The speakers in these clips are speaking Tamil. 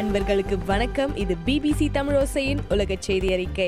அன்பர்களுக்கு வணக்கம் இது பிபிசி தமிழோசையின் உலக செய்தி அறிக்கை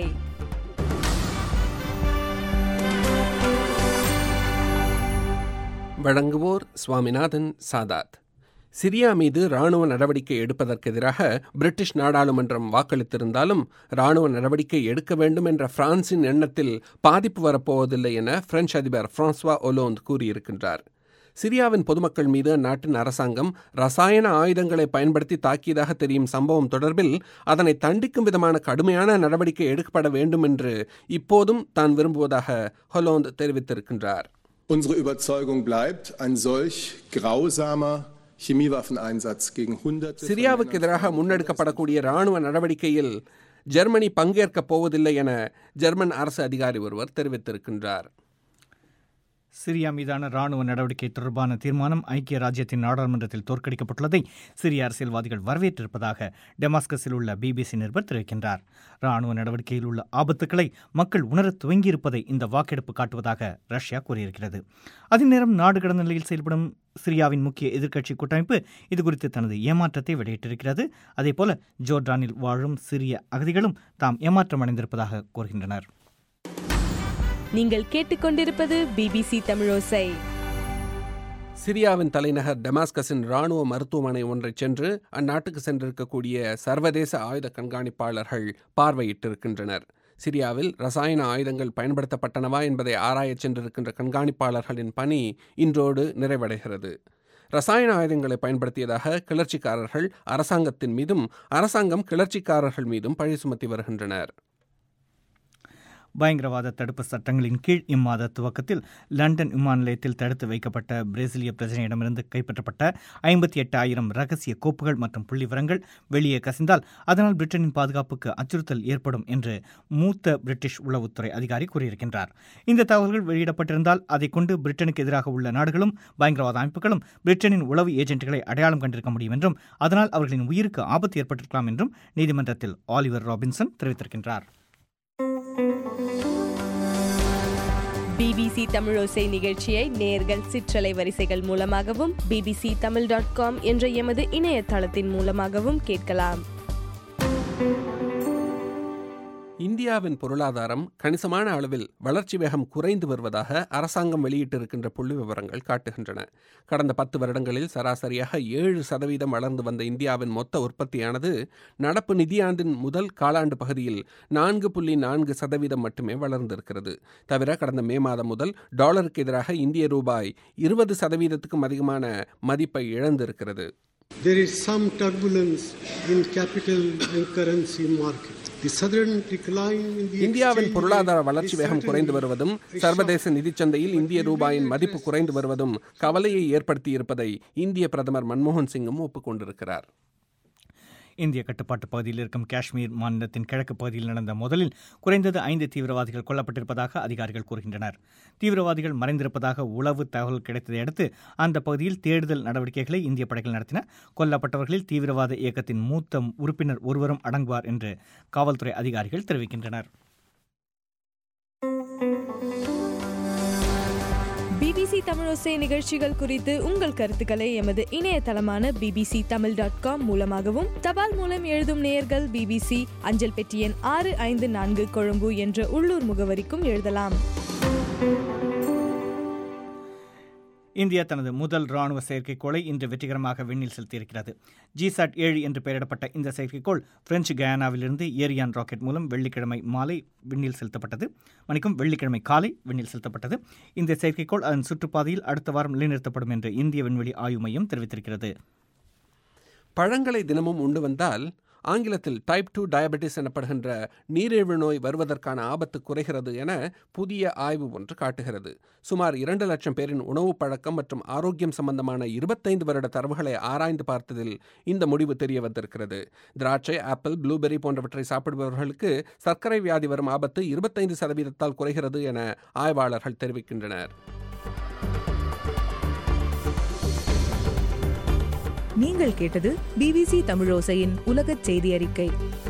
வழங்குவோர் சுவாமிநாதன் சாதாத் சிரியா மீது ராணுவ நடவடிக்கை எடுப்பதற்கு எதிராக பிரிட்டிஷ் நாடாளுமன்றம் வாக்களித்திருந்தாலும் ராணுவ நடவடிக்கை எடுக்க வேண்டும் என்ற பிரான்சின் எண்ணத்தில் பாதிப்பு வரப்போவதில்லை என பிரெஞ்சு அதிபர் பிரான்சுவா ஒலோந்த் கூறியிருக்கின்றார் சிரியாவின் பொதுமக்கள் மீது அந்நாட்டின் அரசாங்கம் ரசாயன ஆயுதங்களை பயன்படுத்தி தாக்கியதாக தெரியும் சம்பவம் தொடர்பில் அதனை தண்டிக்கும் விதமான கடுமையான நடவடிக்கை எடுக்கப்பட வேண்டும் என்று இப்போதும் தான் விரும்புவதாக ஹொலோந்த் தெரிவித்திருக்கின்றார் Unsere Überzeugung bleibt, ein solch grausamer Chemiewaffeneinsatz gegen Hunderte von சிரியாவுக்கு எதிராக முன்னெடுக்கப்படக்கூடிய ராணுவ நடவடிக்கையில் ஜெர்மனி பங்கேற்கப் போவதில்லை என ஜெர்மன் அரசு அதிகாரி ஒருவர் தெரிவித்திருக்கின்றார் சிரியா மீதான ராணுவ நடவடிக்கை தொடர்பான தீர்மானம் ஐக்கிய ராஜ்யத்தின் நாடாளுமன்றத்தில் தோற்கடிக்கப்பட்டுள்ளதை சிரிய அரசியல்வாதிகள் வரவேற்றிருப்பதாக டெமாஸ்கஸில் உள்ள பிபிசி நிருபர் தெரிவிக்கின்றார் ராணுவ நடவடிக்கையில் உள்ள ஆபத்துக்களை மக்கள் உணரத் துவங்கியிருப்பதை இந்த வாக்கெடுப்பு காட்டுவதாக ரஷ்யா கூறியிருக்கிறது அதே நேரம் நாடு கடந்த நிலையில் செயல்படும் சிரியாவின் முக்கிய எதிர்க்கட்சி கூட்டமைப்பு இதுகுறித்து தனது ஏமாற்றத்தை வெளியிட்டிருக்கிறது அதேபோல ஜோர்டானில் வாழும் சிரிய அகதிகளும் தாம் ஏமாற்றம் அடைந்திருப்பதாக கூறுகின்றனர் நீங்கள் கேட்டுக்கொண்டிருப்பது பிபிசி தமிழோசை சிரியாவின் தலைநகர் டெமாஸ்கஸின் ராணுவ மருத்துவமனை ஒன்றைச் சென்று அந்நாட்டுக்கு சென்றிருக்கக்கூடிய சர்வதேச ஆயுத கண்காணிப்பாளர்கள் பார்வையிட்டிருக்கின்றனர் சிரியாவில் ரசாயன ஆயுதங்கள் பயன்படுத்தப்பட்டனவா என்பதை ஆராயச் சென்றிருக்கின்ற கண்காணிப்பாளர்களின் பணி இன்றோடு நிறைவடைகிறது ரசாயன ஆயுதங்களை பயன்படுத்தியதாக கிளர்ச்சிக்காரர்கள் அரசாங்கத்தின் மீதும் அரசாங்கம் கிளர்ச்சிக்காரர்கள் மீதும் பழி சுமத்தி வருகின்றனர் பயங்கரவாத தடுப்பு சட்டங்களின் கீழ் இம்மாத துவக்கத்தில் லண்டன் விமான நிலையத்தில் தடுத்து வைக்கப்பட்ட பிரேசிலிய பிரஜனையிடமிருந்து கைப்பற்றப்பட்ட ஐம்பத்தி எட்டு ஆயிரம் ரகசிய கோப்புகள் மற்றும் புள்ளி விவரங்கள் வெளியே கசிந்தால் அதனால் பிரிட்டனின் பாதுகாப்புக்கு அச்சுறுத்தல் ஏற்படும் என்று மூத்த பிரிட்டிஷ் உளவுத்துறை அதிகாரி கூறியிருக்கின்றார் இந்த தகவல்கள் வெளியிடப்பட்டிருந்தால் அதை கொண்டு பிரிட்டனுக்கு எதிராக உள்ள நாடுகளும் பயங்கரவாத அமைப்புகளும் பிரிட்டனின் உளவு ஏஜென்ட்களை அடையாளம் கண்டிருக்க முடியும் என்றும் அதனால் அவர்களின் உயிருக்கு ஆபத்து ஏற்பட்டிருக்கலாம் என்றும் நீதிமன்றத்தில் ஆலிவர் ராபின்சன் தெரிவித்திருக்கின்றார் பிபிசி தமிழோசை நிகழ்ச்சியை நேர்கள் சிற்றலை வரிசைகள் மூலமாகவும் பிபிசி தமிழ் டாட் காம் என்ற எமது இணையதளத்தின் மூலமாகவும் கேட்கலாம் இந்தியாவின் பொருளாதாரம் கணிசமான அளவில் வளர்ச்சி வேகம் குறைந்து வருவதாக அரசாங்கம் வெளியிட்டிருக்கின்ற புள்ளி விவரங்கள் காட்டுகின்றன கடந்த பத்து வருடங்களில் சராசரியாக ஏழு சதவீதம் வளர்ந்து வந்த இந்தியாவின் மொத்த உற்பத்தியானது நடப்பு நிதியாண்டின் முதல் காலாண்டு பகுதியில் நான்கு புள்ளி நான்கு சதவீதம் மட்டுமே வளர்ந்திருக்கிறது தவிர கடந்த மே மாதம் முதல் டாலருக்கு எதிராக இந்திய ரூபாய் இருபது சதவீதத்துக்கும் அதிகமான மதிப்பை இழந்திருக்கிறது There is some turbulence in capital and currency market. The sudden decline in the இந்தியாவின் exchange பொருளாதார rate வளர்ச்சி is வேகம் குறைந்து certainly வருவதும் a சர்வதேச shock. நிதிச்சந்தையில் இந்திய ரூபாயின் மதிப்பு குறைந்து வருவதும் கவலையை ஏற்படுத்தியிருப்பதை இந்திய பிரதமர் மன்மோகன் சிங்கும் ஒப்புக்கொண்டிருக்கிறார் இந்திய கட்டுப்பாட்டு பகுதியில் இருக்கும் காஷ்மீர் மாநிலத்தின் கிழக்கு பகுதியில் நடந்த மோதலில் குறைந்தது ஐந்து தீவிரவாதிகள் கொல்லப்பட்டிருப்பதாக அதிகாரிகள் கூறுகின்றனர் தீவிரவாதிகள் மறைந்திருப்பதாக உளவு தகவல் கிடைத்ததை அடுத்து அந்த பகுதியில் தேடுதல் நடவடிக்கைகளை இந்திய படைகள் நடத்தின கொல்லப்பட்டவர்களில் தீவிரவாத இயக்கத்தின் மூத்த உறுப்பினர் ஒருவரும் அடங்குவார் என்று காவல்துறை அதிகாரிகள் தெரிவிக்கின்றனர் பிபிசி தமிழோசை நிகழ்ச்சிகள் குறித்து உங்கள் கருத்துக்களை எமது இணையதளமான பிபிசி தமிழ் டாட் காம் மூலமாகவும் தபால் மூலம் எழுதும் நேயர்கள் பிபிசி அஞ்சல் பெட்டி எண் ஆறு ஐந்து நான்கு கொழும்பு என்ற உள்ளூர் முகவரிக்கும் எழுதலாம் இந்தியா தனது முதல் ராணுவ செயற்கைக்கோளை இன்று வெற்றிகரமாக விண்ணில் செலுத்தியிருக்கிறது ஜிசாட் ஏழு என்று பெயரிடப்பட்ட இந்த செயற்கைக்கோள் பிரெஞ்சு கயானாவிலிருந்து ஏரியான் ராக்கெட் மூலம் வெள்ளிக்கிழமை மாலை விண்ணில் செலுத்தப்பட்டது மணிக்கும் வெள்ளிக்கிழமை காலை விண்ணில் செலுத்தப்பட்டது இந்த செயற்கைக்கோள் அதன் சுற்றுப்பாதையில் அடுத்த வாரம் நிலைநிறுத்தப்படும் என்று இந்திய விண்வெளி ஆய்வு மையம் தெரிவித்திருக்கிறது பழங்களை தினமும் உண்டு வந்தால் ஆங்கிலத்தில் டைப் டூ டயபெட்டிஸ் எனப்படுகின்ற நீரிழிவு நோய் வருவதற்கான ஆபத்து குறைகிறது என புதிய ஆய்வு ஒன்று காட்டுகிறது சுமார் இரண்டு லட்சம் பேரின் உணவு பழக்கம் மற்றும் ஆரோக்கியம் சம்பந்தமான இருபத்தைந்து வருட தரவுகளை ஆராய்ந்து பார்த்ததில் இந்த முடிவு தெரிய வந்திருக்கிறது திராட்சை ஆப்பிள் ப்ளூபெர்ரி போன்றவற்றை சாப்பிடுபவர்களுக்கு சர்க்கரை வியாதி வரும் ஆபத்து இருபத்தைந்து சதவீதத்தால் குறைகிறது என ஆய்வாளர்கள் தெரிவிக்கின்றனர் நீங்கள் கேட்டது பிபிசி தமிழோசையின் உலகச் செய்தி அறிக்கை